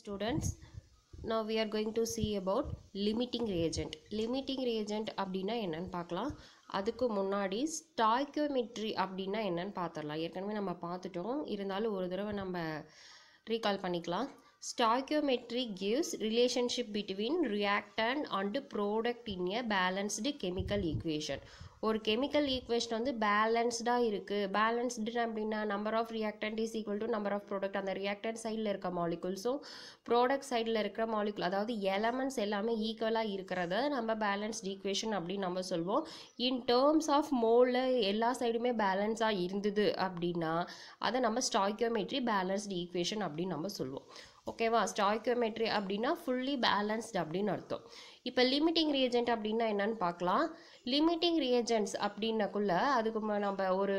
students now we are going to see about limiting reagent limiting reagent அப்படின்னா என்னன்னு பார்க்கலாம் அதுக்கு முன்னாடி ஸ்டாய்க்கியோமெட்ரி அப்படின்னா என்னன்னு பார்த்துடலாம் ஏற்கனவே நம்ம பார்த்துட்டோம் இருந்தாலும் ஒரு தடவை நம்ம ரீகால் பண்ணிக்கலாம் stoichiometry gives relationship between reactant and product in a balanced chemical equation ஒரு கெமிக்கல் ஈக்குவேஷன் வந்து பேலன்ஸ்டாக இருக்குது பேலன்ஸ்டு அப்படின்னா number of reactant is equal to number of product அந்த ரியாக்டன்ட் சைடில் இருக்க மாலிகுல்ஸும் ப்ராடக்ட் சைடில் இருக்கிற மாலிகுல் அதாவது எலமெண்ட்ஸ் எல்லாமே ஈக்குவலாக இருக்கிறத நம்ம பேலன்ஸ்ட் ஈக்குவேஷன் அப்படின்னு நம்ம சொல்வோம் இன் டேர்ம்ஸ் ஆஃப் மோலில் எல்லா சைடுமே பேலன்ஸாக இருந்தது அப்படின்னா அதை நம்ம ஸ்டாய்க்கியோமெட்ரி பேலன்ஸ்டு ஈக்குவேஷன் அப்படின்னு நம்ம சொல்லுவோம் ஓகேவா ஸ்டாய்க்கியோமெட்ரி அப்படின்னா ஃபுல்லி பேலன்ஸ்டு அப்படின்னு அர்த்தம் இப்போ லிமிட்டிங் ரியேஜென்ட் அப்படின்னா என்னன்னு பார்க்கலாம் லிமிட்டிங் ரியேஜென்ட்ஸ் அப்படின்னக்குள்ள அதுக்கு ம- நம்ம ஒரு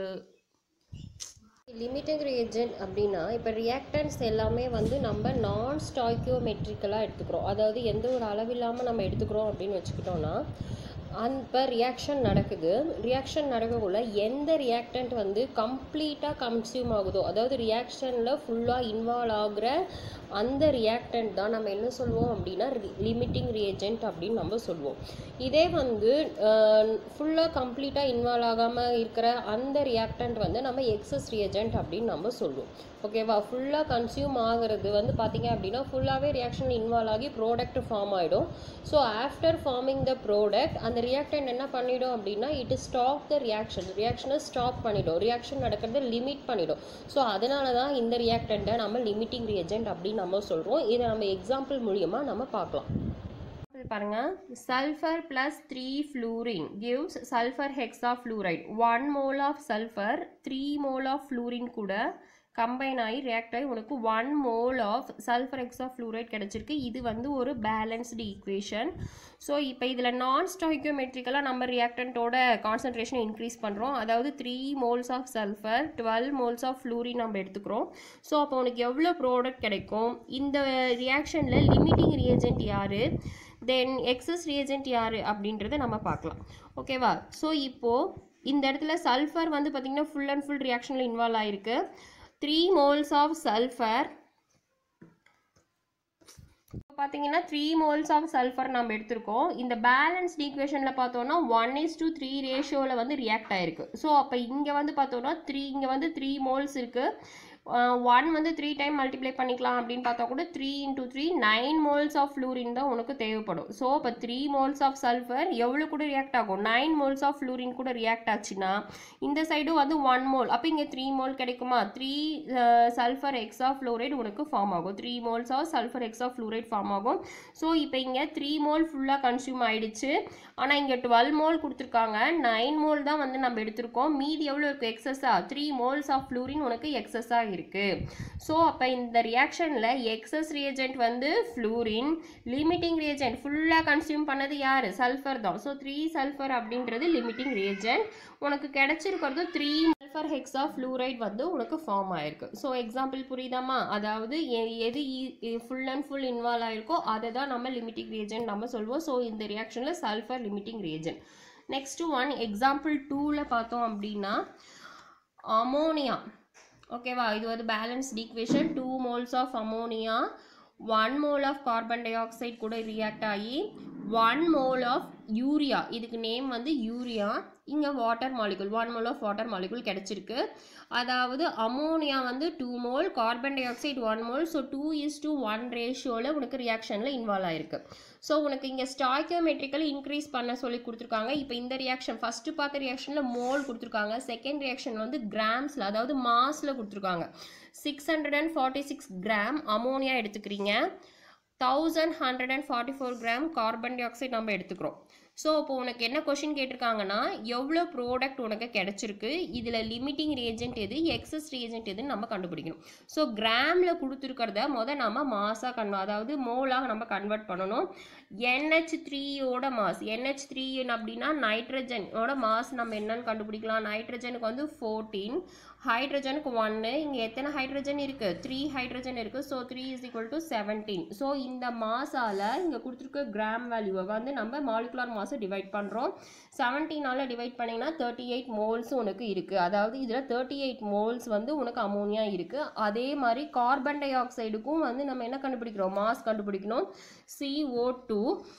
லிமிட்டிங் ரியேஜென்ட் அப்படின்னா இப்போ ரியாக்டன்ஸ் எல்லாமே வந்து நம்ம நான் ஸ்டாய்க்கியோமெட்ரிக்கலாக எடுத்துக்கிறோம் அதாவது எந்த ஒரு அளவில்லாமல் நம்ம எடுத்துக்கிறோம் அப்படின்னு வச்சுக்கிட்டோம்னா அந்த இப்போ ரியாக்ஷன் நடக்குது ரியாக்ஷன் நடக்கக்குள்ள எந்த ரியாக்டன்ட் வந்து கம்ப்ளீட்டாக கன்சியூம் ஆகுதோ அதாவது ரியாக்ஷனில் ஃபுல்லாக இன்வால்வ் ஆகுற அந்த ரியாக்டன்ட் தான் நம்ம என்ன சொல்லுவோம் அப்படின்னா லிமிட்டிங் ரியேஜென்ட் அப்படின்னு நம்ம சொல்லுவோம் இதே வந்து ஃபுல்லாக கம்ப்ளீட்டாக இன்வால்வ் ஆகாமல் இருக்கிற அந்த ரியாக்டன்ட் வந்து நம்ம எக்ஸஸ் ரியேஜென்ட் அப்படின்னு நம்ம சொல்லுவோம் ஓகேவா ஃபுல்லாக கன்சியூம் ஆகிறது வந்து பார்த்தீங்க அப்படின்னா ஃபுல்லாகவே ரியாக்ஷன் இன்வால்வ் ஆகி ப்ராடக்ட் ஃபார்ம் ஆகிடும் so after forming the product அந்த ரியாக்டன்ட் என்ன பண்ணிடும் அப்படின்னா இட் ஸ்டாப் த ரியாக்ஷன் ரியாக்ஷனை ஸ்டாப் பண்ணிடும் ரியாக்ஷன் நடக்கிறத லிமிட் பண்ணிடும் ஸோ அதனால தான் இந்த ரியாக்டண்ட்டை நம்ம லிமிட்டிங் ரியேஜென்ட் அப்படின்னு நம்ம சொல்கிறோம் இதை நம்ம எக்ஸாம்பிள் மூலியமாக நம்ம பார்க்கலாம் எக்ஸாம்பிள் பாருங்க sulphur plus three fluorine gives sulphur hexafluoride one mole of sulphur three mole of fluorine கூட கம்பைன் ஆகி ரியாக்ட் ஆகி உனக்கு one mole of sulphur hexafluoride கிடச்சிருக்கு இது வந்து ஒரு பேலன்ஸ்டு ஈக்குவேஷன் ஸோ இப்போ இதில் நான் ஸ்டாய்க்கியோமெட்ரிக்கலாக நம்ம ரியாக்டண்ட்டோட கான்சன்ட்ரேஷன் இன்க்ரீஸ் பண்ணுறோம் அதாவது three moles of sulphur twelve moles of fluorine நம்ம எடுத்துக்கிறோம் ஸோ அப்போ உனக்கு எவ்வளோ ப்ராடக்ட் கிடைக்கும் இந்த ரியாக்ஷனில் லிமிட்டிங் ரியேஜென்ட் யார் தென் எக்ஸஸ் ரியேஜென்ட் யார் அப்படின்றத நம்ம பார்க்கலாம் ஓகேவா ஸோ இப்போது இந்த இடத்துல சல்ஃபர் வந்து பார்த்திங்கன்னா ஃபுல் அண்ட் ஃபுல் ரியாக்ஷனில் இன்வால்வ் ஆயிருக்கு த்ரீ மோல்ஸ் ஆஃப் சல்ஃபர் பார்த்தீங்கன்னா த்ரீ மோல்ஸ் ஆஃப் சல்ஃபர் நம்ம எடுத்திருக்கோம் இந்த பேலன்ஸ்ட் ஈக்குவேஷனில் பார்த்தோன்னா ஒன் இஸ் டு த்ரீ ரேஷியோவில் வந்து ரியாக்ட் ஆயிருக்கு ஸோ அப்போ இங்கே வந்து பார்த்தோன்னா த்ரீ இங்கே வந்து த்ரீ மோல்ஸ் இருக்குது ஒன் வந்து த்ரீ டைம் மல்டிப்ளை பண்ணிக்கலாம் அப்படின்னு பார்த்தா கூட three into three nine moles of fluorine தான் உனக்கு தேவைப்படும் ஸோ இப்போ த்ரீ மோல்ஸ் ஆஃப் சல்ஃபர் எவ்வளோ கூட ரியாக்ட் ஆகும் நைன் மோல்ஸ் ஆஃப் ஃப்ளூரின் கூட ரியாக்ட் ஆச்சுன்னா இந்த சைடும் வந்து ஒன் மோல் அப்போ இங்கே த்ரீ மோல் கிடைக்குமா த்ரீ சல்ஃபர் எக்ஸா ஃப்ளூரைட் உனக்கு ஃபார்ம் ஆகும் three moles of sulphur hexafluoride form ஆகும் ஸோ இப்போ இங்கே த்ரீ மோல் ஃபுல்லாக கன்சியூம் ஆயிடுச்சு ஆனால் இங்கே டுவெல் மோல் கொடுத்துருக்காங்க நைன் மோல் தான் வந்து நம்ம எடுத்திருக்கோம் மீதி எவ்வளோ இருக்குது எக்ஸஸாக த்ரீ மோல்ஸ் ஆஃப் ஃப்ளூரின் உனக்கு எக்ஸஸாக இருக்குது ஸோ அப்போ இந்த ரியாக்ஷனில் எக்ஸஸ் ரியேஜென்ட் வந்து ஃப்ளூரின் லிமிட்டிங் ரியேஜென்ட் ஃபுல்லாக கன்சியூம் பண்ணது யார் சல்ஃபர் தான் ஸோ த்ரீ சல்ஃபர் அப்படின்றது லிமிட்டிங் ரியேஜென்ட் உனக்கு கிடைச்சிருக்கிறது த்ரீ சல்ஃபர் ஹெக்ஸா ஃப்ளூரைட் வந்து உனக்கு ஃபார்ம் ஆயிருக்கு ஸோ எக்ஸாம்பிள் புரியுதாமா அதாவது எ- எது ஃபுல் அண்ட் ஃபுல் இன்வால்வ் ஆயிருக்கோ அதை தான் நம்ம லிமிட்டிங் ரியேஜென்ட் நம்ம சொல்வோம் ஸோ இந்த ரியாக்ஷனில் sulphur limiting reagent next one example டூவில் பார்த்தோம் அப்படின்னா அமோனியா ஓகேவா இது வந்து balanced equation two moles of ammonia one mole of carbon dioxide கூட ரியாக்ட் ஆகி ஒன் மோல் ஆஃப் யூரியா இதுக்கு நேம் வந்து யூரியா இங்கே water molecule one mole of water molecule கிடச்சிருக்கு அதாவது அமோனியா வந்து two mole carbon dioxide one mole so two is to one ரேஷியோவில் உனக்கு ரியாக்ஷனில் இன்வால்வ் ஆயிருக்கு ஸோ உனக்கு இங்கே ஸ்டாய்க்கியோமெட்ரிக்கல் இன்க்ரீஸ் பண்ண சொல்லி கொடுத்துருக்காங்க இப்போ இந்த ரியாக்ஷன் ஃபஸ்ட்டு பார்த்த ரியாக்ஷனில் மோல் கொடுத்துருக்காங்க செகண்ட் ரியாக்ஷன் வந்து கிராம்ஸில் அதாவது மாஸில் கொடுத்துருக்காங்க six hundred and forty six gram ammonia எடுத்துக்கிறீங்க thousand hundred and forty four gram carbon dioxide நம்ம எடுத்துக்கிறோம் ஸோ இப்போ உனக்கு என்ன கொஷின் கேட்டிருக்காங்கன்னா எவ்வளோ ப்ராடக்ட் உனக்கு கிடைச்சிருக்கு இதில் லிமிட்டிங் ரியேஜென்ட் எது எக்ஸஸ் ரியேஜென்ட் எதுன்னு நம்ம கண்டுபிடிக்கணும் ஸோ கிராமில் கொடுத்துருக்கிறத மொதல் நம்ம மாஸாக கன்வ அதாவது மோலாக நம்ம கன்வெர்ட் பண்ணணும் என்ஹெச் த்ரீயோட மாஸ் என்ஹெச் த்ரீ அப்படின்னா நைட்ரஜனோட மாஸ் நம்ம என்னன்னு கண்டுபிடிக்கலாம் நைட்ரஜனுக்கு வந்து ஃபோர்டீன் ஹைட்ரஜனுக்கு ஒன்று இங்கே எத்தனை ஹைட்ரஜன் இருக்குது த்ரீ ஹைட்ரஜன் இருக்குது so three is equal to seventeen so இந்த மாசால் இங்கே கொடுத்துருக்க கிராம் வேல்யூவை வந்து நம்ம மாலிகுலர் மாஸை டிவைட் பண்ணுறோம் செவன்டீனால் டிவைட் பண்ணிங்கன்னா தேர்ட்டி எயிட் மோல்ஸ் உனக்கு இருக்குது அதாவது இதில் தேர்ட்டி எயிட் மோல்ஸ் வந்து உனக்கு அமோனியா இருக்குது அதே மாதிரி கார்பன் டை ஆக்சைடுக்கும் வந்து நம்ம என்ன கண்டுபிடிக்கிறோம் மாஸ் கண்டுபிடிக்கணும் CO2 டூ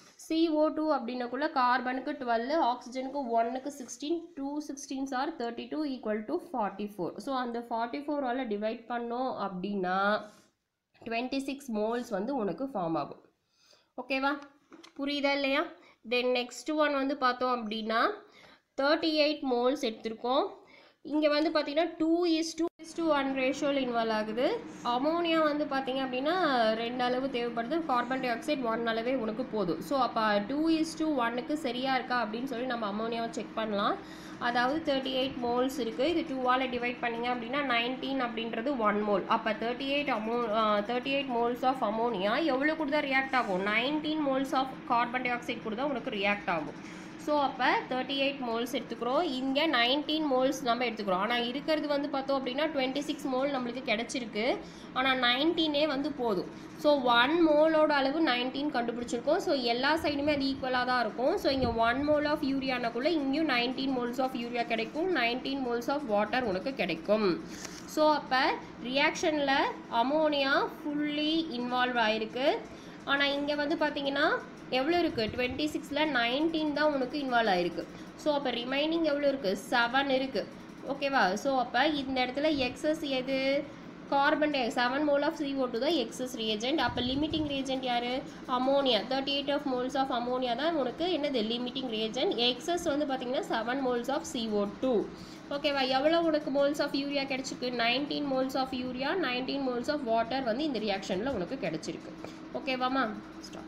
CO2 டூ அப்படின்னக்குள்ள கார்பனுக்கு டுவெல் ஆக்சிஜனுக்கு ஒன்னுக்கு sixteen two sixteens are thirty two equal to forty four so அந்த ஃபார்ட்டி ஃபோரால் டிவைட் பண்ணோம் அப்படின்னா டுவெண்ட்டி சிக்ஸ் மோல்ஸ் வந்து உனக்கு ஃபார்ம் ஆகும் ஓகேவா புரியுதா இல்லையா தென் நெக்ஸ்ட் ஒன் வந்து பார்த்தோம் அப்படின்னா தேர்ட்டி எயிட் மோல்ஸ் எடுத்திருக்கோம் இங்கே வந்து பார்த்தீங்கன்னா two is to is is to ரேஷியோவில் இன்வால்வ் ஆகுது அமோனியா வந்து பார்த்தீங்க அப்படின்னா ரெண்டு அளவு தேவைப்படுது கார்பன் டை ஆக்சைடு ஒன் அளவே உனக்கு போதும் ஸோ அப்போ டூ இஸ் டூ ஒன்னுக்கு சரியாக இருக்கா அப்படின்னு சொல்லி நம்ம அமோனியாவை செக் பண்ணலாம் அதாவது தேர்ட்டி எயிட் மோல்ஸ் இருக்குது இது டூவால் டிவைட் பண்ணிங்க அப்படின்னா நைன்டீன் அப்படின்றது ஒன் மோல் அப்போ தேர்ட்டி எயிட் அமோ thirty eight moles of ammonia எவ்வளோ கூட தான் ரியாக்ட் ஆகும் nineteen moles of carbon dioxide கூட தான் உனக்கு ரியாக்ட் ஆகும் ஸோ அப்போ தேர்ட்டி எயிட் மோல்ஸ் எடுத்துக்கிறோம் இங்கே நைன்டீன் மோல்ஸ் நம்ம எடுத்துக்கிறோம் ஆனால் இருக்கிறது வந்து பார்த்தோம் அப்படின்னா டுவெண்ட்டி சிக்ஸ் மோல் நம்மளுக்கு கிடச்சிருக்கு ஆனால் நைன்டீனே வந்து போதும் ஸோ ஒன் மோலோட அளவு நைன்டீன் கண்டுபிடிச்சிருக்கோம் ஸோ எல்லா சைடுமே அது ஈக்குவலாக தான் இருக்கும் ஸோ இங்கே ஒன் மோல் ஆஃப் யூரியானக்குள்ளே இங்கேயும் நைன்டீன் மோல்ஸ் ஆஃப் யூரியா கிடைக்கும் நைன்டீன் மோல்ஸ் ஆஃப் வாட்டர் உனக்கு கிடைக்கும் ஸோ அப்போ ரியாக்ஷனில் அமோனியா ஃபுல்லி இன்வால்வ் ஆயிருக்கு ஆனால் இங்கே வந்து பார்த்தீங்கன்னா எவ்வளோ இருக்குது டுவெண்ட்டி சிக்ஸில் நைன்டீன் தான் உனக்கு இன்வால்வ் ஆயிருக்கு ஸோ அப்போ ரிமைனிங் எவ்வளோ இருக்குது செவன் இருக்குது ஓகேவா ஸோ அப்போ இந்த இடத்துல எக்ஸஸ் எது carbon di seven mole of CO2 two தான் எக்ஸஸ் ரியேஜென்ட் அப்போ லிமிட்டிங் ரியேஜென்ட் யார் ammonia thirty eight of moles of ammonia தான் உனக்கு என்னது லிமிட்டிங் ரியேஜென்ட் எக்ஸஸ் வந்து பார்த்தீங்கன்னா seven moles of CO2 two ஓகேவா எவ்வளோ உனக்கு மோல்ஸ் ஆஃப் யூரியா கிடைச்சிருக்கு nineteen moles of urea nineteen moles of water வந்து இந்த ரியாக்ஷனில் உனக்கு கிடைச்சிருக்கு ஓகேவாம்மா stop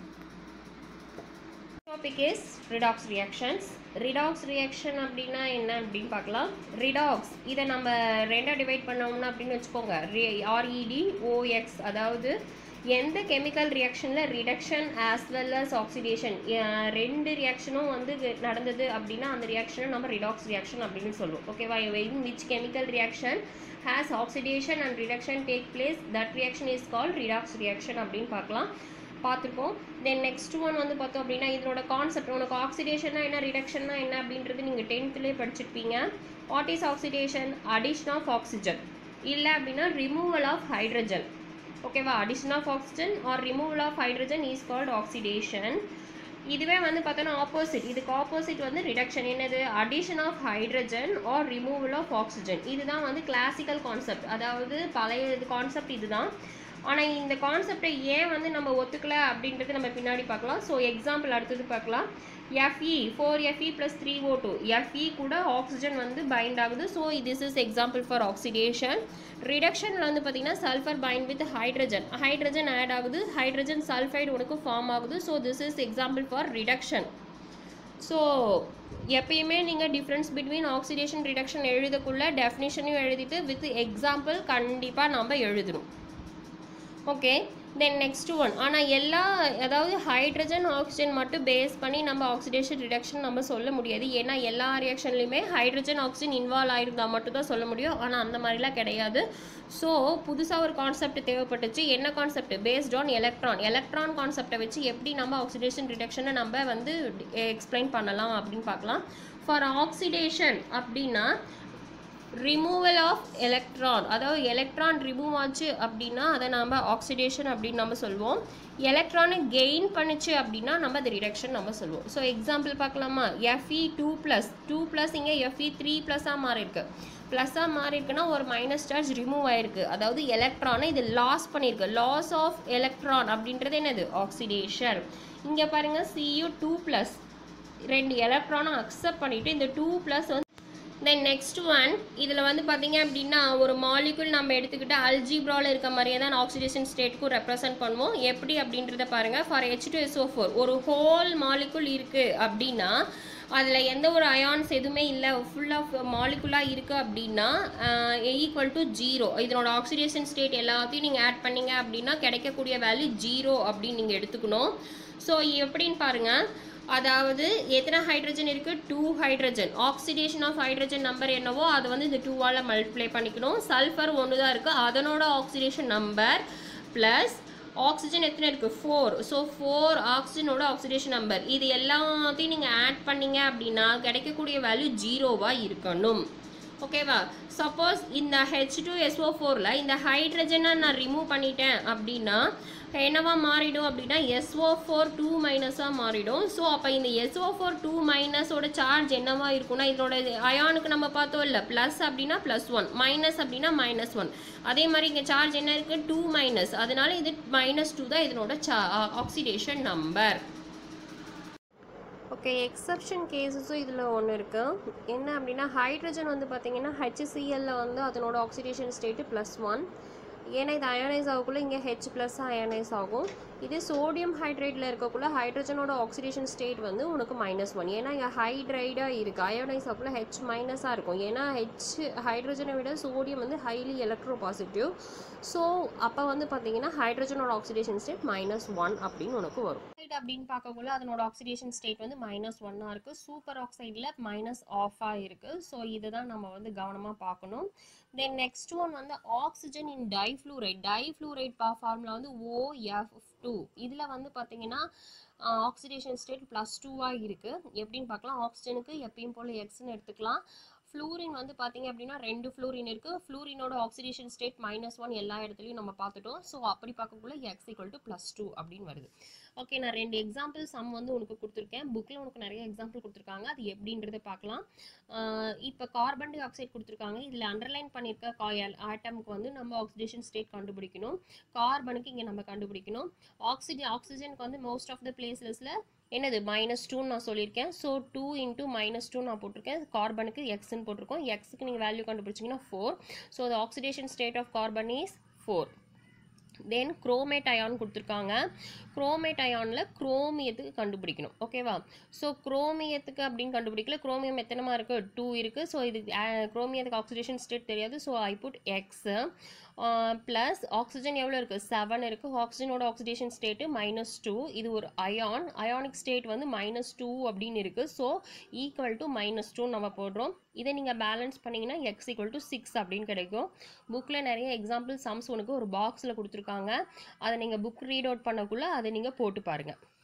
topic is redox reactions redox reaction அப்படின்னா என்ன அப்படின்னு பார்க்கலாம் ரிடாக்ஸ் இதை நம்ம ரெண்டாக டிவைட் பண்ணோம்னா அப்படின்னு வச்சுக்கோங்க ஆர்இடி ஓஎக்ஸ் அதாவது எந்த கெமிக்கல் ரியாக்ஷனில் reduction as well as oxidation ரெண்டு ரியாக்ஷனும் வந்து நடந்தது அப்படின்னா அந்த ரியாக்ஷனை நம்ம ரிடாக்ஸ் ரியாக்ஷன் அப்படின்னு சொல்லுவோம் ஓகேவா in which chemical reaction has oxidation and reduction take place that reaction is call redox reaction அப்படின்னு பார்க்கலாம் பார்த்துருக்கோம் தென் நெக்ஸ்ட் ஒன் வந்து பார்த்தோம் அப்படின்னா இதனோட கான்செப்ட் உனக்கு ஆக்சிடேஷனா என்ன ரிடக்ஷன்னா என்ன அப்படின்றது நீங்கள் டென்த்துலேயே படிச்சிருப்பீங்க what is oxidation addition of oxygen இல்லை அப்படின்னா ரிமூவல் ஆஃப் ஹைட்ரஜன் ஓகேவா addition of oxygen or removal of hydrogen is called oxidation இதுவே வந்து பார்த்தோன்னா ஆப்போசிட் இதுக்கு ஆப்போசிட் வந்து ரிடக்ஷன் என்னது addition of hydrogen or removal of oxygen இதுதான் வந்து கிளாசிக்கல் கான்செப்ட் அதாவது பழைய கான்செப்ட் இதுதான் ஆனால் இந்த கான்செப்டை ஏன் வந்து நம்ம ஒத்துக்கல அப்படின்றது நம்ம பின்னாடி பார்க்கலாம் ஸோ எக்ஸாம்பிள் அடுத்தது பார்க்கலாம் F E four F E plus three O two F E கூட ஆக்சிஜன் வந்து பைண்ட் ஆகுது so this is example for oxidation ரிடக்ஷனில் வந்து பார்த்தீங்கன்னா sulphur bind with hydrogen hydrogen add ஆகுது ஹைட்ரஜன் சல்ஃபைடு உனக்கு ஃபார்ம் ஆகுது so this is example for reduction so எப்பயுமே நீங்கள் டிஃப்ரென்ஸ் பிட்வீன் ஆக்சிடேஷன் ரிடக்ஷன் எழுதக்குள்ள டெஃபினிஷனையும் எழுதிட்டு வித் எக்ஸாம்பிள் கண்டிப்பாக நம்ம எழுதணும் ஓகே தென் நெக்ஸ்ட் ஒன் ஆனால் எல்லா அதாவது ஹைட்ரஜன் ஆக்சிஜன் மட்டும் பேஸ் பண்ணி நம்ம ஆக்சிடேஷன் ரிடக்ஷன் நம்ம சொல்ல முடியாது ஏன்னா எல்லா ரியாக்ஷன்லையுமே ஹைட்ரஜன் ஆக்சிஜன் இன்வால்வ் ஆயிருந்தால் மட்டும் தான் சொல்ல முடியும் ஆனால் அந்த மாதிரிலாம் கிடையாது ஸோ புதுசாக ஒரு கான்செப்ட் தேவைப்பட்டுச்சு என்ன concept based on electron electron கான்செப்டை வச்சு எப்படி நம்ம ஆக்சிடேஷன் ரிடக்ஷனை நம்ம வந்து எக்ஸ்பிளைன் பண்ணலாம் அப்படின்னு பார்க்கலாம் ஃபார் ஆக்சிடேஷன் அப்படின்னா ரிமூவல் ஆஃப் எலக்ட்ரான் அதாவது எலக்ட்ரான் ரிமூவ் ஆச்சு அப்படின்னா அதை நம்ம ஆக்சிடேஷன் அப்படின்னு நம்ம சொல்லுவோம் எலக்ட்ரானை கெயின் பண்ணுச்சு அப்படின்னா நம்ம அது ரிடக்ஷன் நம்ம சொல்லுவோம் ஸோ எக்ஸாம்பிள் பார்க்கலாமா F E two plus two plus இங்கே எஃப்இ த்ரீ ப்ளஸ்ஸாக மாறி இருக்கு ப்ளஸ்ஸாக மாறி இருக்குன்னா ஒரு மைனஸ் சார்ஜ் ரிமூவ் ஆயிருக்கு அதாவது எலக்ட்ரானை இது லாஸ் பண்ணியிருக்கு லாஸ் ஆஃப் எலக்ட்ரான் அப்படின்றது என்னது ஆக்சிடேஷன் இங்கே பாருங்கள் சியு டூ ப்ளஸ் ரெண்டு எலக்ட்ரானை அக்செப்ட் பண்ணிவிட்டு இந்த டூ ப்ளஸ் வந்து தென் நெக்ஸ்ட் ஒன் இதில் வந்து பார்த்தீங்க அப்படின்னா ஒரு மாலிகுல் நம்ம எடுத்துக்கிட்டு அல்ஜிப்ராவில் இருக்க மாதிரியே தான் ஆக்சிடேஷன் ஸ்டேட்க்கும் ரெப்ரசென்ட் பண்ணுவோம் எப்படி அப்படின்றத பாருங்கள் for H two S O four ஒரு ஹோல் மாலிகுல் இருக்குது அப்படின்னா அதில் எந்த ஒரு அயான்ஸ் எதுவுமே இல்லை ஃபுல் ஆஃப் மாலிகுலாக இருக்குது அப்படின்னா ஈக்குவல் டு ஜீரோ இதனோட ஆக்சிடேஷன் ஸ்டேட் எல்லாத்தையும் நீங்கள் ஆட் பண்ணீங்க அப்படின்னா கிடைக்கக்கூடிய வேல்யூ ஜீரோ அப்படின்னு நீங்கள் எடுத்துக்கணும் ஸோ எப்படின்னு பாருங்கள் அதாவது எத்தனை ஹைட்ரஜன் இருக்குது two hydrogen oxidation of hydrogen number என்னவோ அதை வந்து இந்த டூவால் மல்டிப்ளை பண்ணிக்கணும் சல்ஃபர் ஒன்று தான் இருக்குது அதனோட ஆக்சிடேஷன் நம்பர் ப்ளஸ் ஆக்சிஜன் எத்தனை இருக்குது ஃபோர் ஸோ ஃபோர் ஆக்சிஜனோட ஆக்சிடேஷன் நம்பர் இது எல்லாத்தையும் நீங்கள் ஆட் பண்ணீங்க அப்படின்னா கிடைக்கக்கூடிய வேல்யூ ஜீரோவாக இருக்கணும் ஓகேவா சப்போஸ் இந்த ஹெச் டூ எஸ்ஓ ஃபோரில் இந்த ஹைட்ரஜனை நான் ரிமூவ் பண்ணிட்டேன் அப்படின்னா என்னவா மாறிடும் அப்படின்னா எஸ்ஓ ஃபோர் டூ மைனஸாக மாறிடும் ஸோ அப்போ இந்த எஸ்ஓ ஃபோர் டூ மைனஸோட சார்ஜ் என்னவா இருக்கும்னா இதோட அயானுக்கு நம்ம பார்த்தோம் இல்லை ப்ளஸ் அப்படின்னா ப்ளஸ் ஒன் மைனஸ் அப்படின்னா மைனஸ் ஒன் அதே மாதிரி இங்கே சார்ஜ் என்ன இருக்குது டூ மைனஸ் அதனால இது மைனஸ் டூ தான் இதனோட சா ஆக்சிடேஷன் நம்பர் ஓகே எக்ஸப்ஷன் கேசஸும் இதில் ஒன்று இருக்குது என்ன அப்படின்னா ஹைட்ரஜன் வந்து பார்த்தீங்கன்னா ஹெச்சிசிஎல்ல வந்து அதனோட ஆக்சிடேஷன் ஸ்டேட்டு ப்ளஸ் ஒன் ஏன்னா இது அயனைஸ் ஆகக்குள்ள இங்கே ஹெச் ப்ளஸ் அயனைஸ் ஆகும் இதே சோடியம் ஹைட்ரேட்டில் இருக்கக்குள்ள ஹைட்ரஜனோட ஆக்சிடேஷன் ஸ்டேட் வந்து உனக்கு மைனஸ் ஒன் ஏன்னா இங்கே ஹைட்ரைடாக இருக்குது அயோனைஸ் ஆகக்குள்ள ஹெச் மைனஸாக இருக்கும் ஏன்னா ஹெச் ஹைட்ரஜனை விட சோடியம் வந்து ஹைலி எலக்ட்ரோ பாசிட்டிவ் ஸோ அப்போ வந்து பார்த்தீங்கன்னா ஹைட்ரஜனோட ஆக்சிடேஷன் ஸ்டேட் மைனஸ் ஒன் அப்படின்னு உனக்கு வரும் ஆக்சைடு அப்படின்னு பார்க்கக்குள்ள அதனோட ஆக்சிடேஷன் ஸ்டேட் வந்து மைனஸ் ஒன்னாக இருக்குது சூப்பர் ஆக்சைடில் மைனஸ் ஆஃபாக இருக்குது ஸோ இதை தான் நம்ம வந்து கவனமாக பார்க்கணும் தென் நெக்ஸ்ட் ஒன் வந்து ஆக்சிஜன் இன் டைஃப்ளூரைட் டைஃப்ளூரைட் பா ஃபார்முலா வந்து ஓஎஃப் டூ இதில் வந்து பார்த்தீங்கன்னா ஆக்சிடேஷன் ஸ்டேட் ப்ளஸ் டூவாக இருக்குது எப்படின்னு பார்க்கலாம் ஆக்சிஜனுக்கு எப்பயும் போல் எக்ஸ்னு எடுத்துக்கலாம் ஃப்ளூரின் வந்து பார்த்தீங்க அப்படின்னா ரெண்டு ஃப்ளூரின் இருக்குது ஃப்ளூரினோட ஆக்சிடேஷன் ஸ்டேட் மைனஸ் ஒன் எல்லா இடத்துலையும் நம்ம பார்த்துட்டோம் ஸோ அப்படி பார்க்கக்குள்ள x equal to plus two அப்படின்னு வருது ஓகே நான் ரெண்டு எக்ஸாம்பிள் சம் வந்து உனக்கு கொடுத்துருக்கேன் புக்கில் உனக்கு நிறைய எக்ஸாம்பிள் கொடுத்துருக்காங்க அது எப்படின்றத பார்க்கலாம் இப்போ கார்பன் டை ஆக்சைடு கொடுத்துருக்காங்க இதில் அண்டர்லைன் பண்ணியிருக்க காயல் ஆட்டமுக்கு வந்து நம்ம ஆக்சிடேஷன் ஸ்டேட் கண்டுபிடிக்கணும் கார்பனுக்கு இங்கே நம்ம கண்டுபிடிக்கணும் ஆக்சிஜன் ஆக்சிஜனுக்கு வந்து மோஸ்ட் ஆஃப் த பிளேசஸில் என்னது மைனஸ் டூன்னு நான் சொல்லியிருக்கேன் so two into minus two நான் போட்டிருக்கேன் கார்பனுக்கு எக்ஸ்ன்னு போட்டிருக்கோம் எக்ஸுக்கு நீங்கள் வேல்யூ கண்டுபிடிச்சிங்கன்னா four so the oxidation state of carbon is four then chromate ion கொடுத்துருக்காங்க குரோமேட் அயானில் குரோமியத்துக்கு கண்டுபிடிக்கணும் ஓகேவா ஸோ குரோமியத்துக்கு அப்படின்னு கண்டுபிடிக்கல குரோமியம் எத்தனைமா இருக்குது டூ இருக்குது ஸோ இது குரோமியத்துக்கு ஆக்சிடேஷன் ஸ்டேட் தெரியாது so I put x plus oxygen எவ்வளோ இருக்குது செவன் இருக்குது ஆக்சிஜனோட ஆக்சிடேஷன் ஸ்டேட்டு மைனஸ் டூ இது ஒரு அயான் அயானிக் ஸ்டேட் வந்து மைனஸ் டூ அப்படின்னு இருக்குது so equal to minus two நம்ம போடுறோம் இதை நீங்கள் பேலன்ஸ் பண்ணிங்கன்னா எக்ஸ் ஈக்குவல் டு சிக்ஸ் அப்படின்னு கிடைக்கும் புக்கில் நிறைய எக்ஸாம்பிள் சம்ஸ் உனக்கு ஒரு பாக்ஸில் கொடுத்துருக்காங்க அதை நீங்கள் புக் ரீட் அவுட் பண்ணக்குள்ளே அதை நீங்கள் போட்டு பாருங்கள்